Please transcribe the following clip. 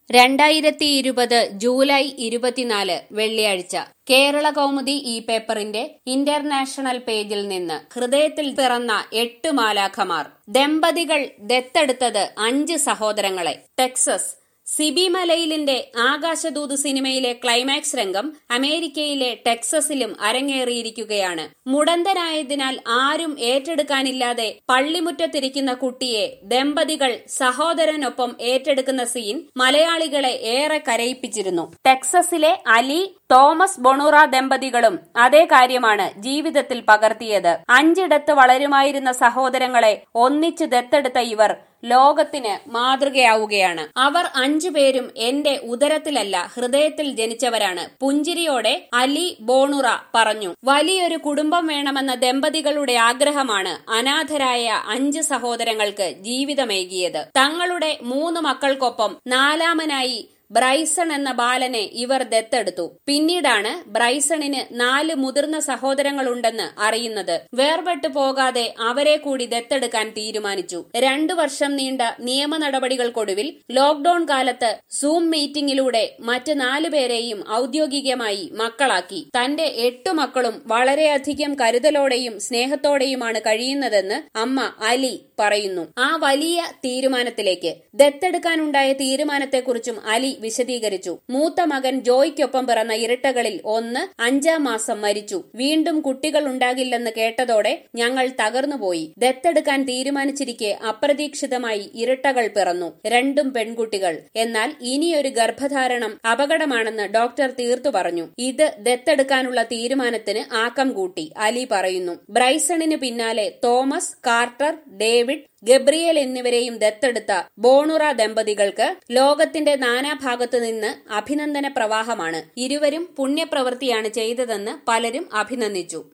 രണ്ടായിരത്തി ഇരുപത് ജൂലൈ ഇരുപത്തിനാല് വെള്ളിയാഴ്ച കേരള കൗമുദി ഈ പേപ്പറിന്റെ ഇന്റർനാഷണൽ പേജിൽ നിന്ന് ഹൃദയത്തിൽ പിറന്ന എട്ട് മാലാഖമാർ ദമ്പതികൾ ദത്തെടുത്തത് അഞ്ച് സഹോദരങ്ങളെ ടെക്സസ് സിബി മലയിലിന്റെ ആകാശദൂത് സിനിമയിലെ ക്ലൈമാക്സ് രംഗം അമേരിക്കയിലെ ടെക്സസിലും അരങ്ങേറിയിരിക്കുകയാണ് മുടന്തനായതിനാൽ ആരും ഏറ്റെടുക്കാനില്ലാതെ പള്ളിമുറ്റത്തിരിക്കുന്ന കുട്ടിയെ ദമ്പതികൾ സഹോദരനൊപ്പം ഏറ്റെടുക്കുന്ന സീൻ മലയാളികളെ ഏറെ കരയിപ്പിച്ചിരുന്നു ടെക്സസിലെ അലി തോമസ് ബൊണുറ ദമ്പതികളും അതേ കാര്യമാണ് ജീവിതത്തിൽ പകർത്തിയത് അഞ്ചിടത്ത് വളരുമായിരുന്ന സഹോദരങ്ങളെ ഒന്നിച്ചു ദത്തെടുത്ത ഇവർ ലോകത്തിന് മാതൃകയാവുകയാണ് അവർ അഞ്ചുപേരും എന്റെ ഉദരത്തിലല്ല ഹൃദയത്തിൽ ജനിച്ചവരാണ് പുഞ്ചിരിയോടെ അലി ബോണുറ പറഞ്ഞു വലിയൊരു കുടുംബം വേണമെന്ന ദമ്പതികളുടെ ആഗ്രഹമാണ് അനാഥരായ അഞ്ച് സഹോദരങ്ങൾക്ക് ജീവിതമേകിയത് തങ്ങളുടെ മൂന്ന് മക്കൾക്കൊപ്പം നാലാമനായി ബ്രൈസൺ എന്ന ബാലനെ ഇവർ ദത്തെടുത്തു പിന്നീടാണ് ബ്രൈസണിന് നാല് മുതിർന്ന സഹോദരങ്ങളുണ്ടെന്ന് അറിയുന്നത് വേർപെട്ടു പോകാതെ അവരെ കൂടി ദത്തെടുക്കാൻ തീരുമാനിച്ചു രണ്ടു വർഷം നീണ്ട നിയമ നടപടികൾക്കൊടുവിൽ ലോക്ഡൌൺ കാലത്ത് സൂം മീറ്റിംഗിലൂടെ മറ്റ് നാലുപേരെയും ഔദ്യോഗികമായി മക്കളാക്കി തന്റെ എട്ടു മക്കളും വളരെയധികം കരുതലോടെയും സ്നേഹത്തോടെയുമാണ് കഴിയുന്നതെന്ന് അമ്മ അലി പറയുന്നു ആ വലിയ തീരുമാനത്തിലേക്ക് ദത്തെടുക്കാനുണ്ടായ തീരുമാനത്തെക്കുറിച്ചും അലി വിശദീകരിച്ചു മൂത്ത മകൻ ജോയ്ക്കൊപ്പം പിറന്ന ഇരട്ടകളിൽ ഒന്ന് അഞ്ചാം മാസം മരിച്ചു വീണ്ടും കുട്ടികൾ ഉണ്ടാകില്ലെന്ന് കേട്ടതോടെ ഞങ്ങൾ തകർന്നുപോയി ദത്തെടുക്കാൻ തീരുമാനിച്ചിരിക്കെ അപ്രതീക്ഷിതമായി ഇരട്ടകൾ പിറന്നു രണ്ടും പെൺകുട്ടികൾ എന്നാൽ ഇനിയൊരു ഗർഭധാരണം അപകടമാണെന്ന് ഡോക്ടർ തീർത്തു പറഞ്ഞു ഇത് ദത്തെടുക്കാനുള്ള തീരുമാനത്തിന് ആക്കം കൂട്ടി അലി പറയുന്നു ബ്രൈസണിന് പിന്നാലെ തോമസ് കാർട്ടർ ഡേവിഡ് ഗബ്രിയേൽ എന്നിവരെയും ദത്തെടുത്ത ബോണുറ ദമ്പതികൾക്ക് ലോകത്തിന്റെ നാനാഭാഗത്തു നിന്ന് അഭിനന്ദന പ്രവാഹമാണ് ഇരുവരും പുണ്യപ്രവൃത്തിയാണ് ചെയ്തതെന്ന് പലരും അഭിനന്ദിച്ചു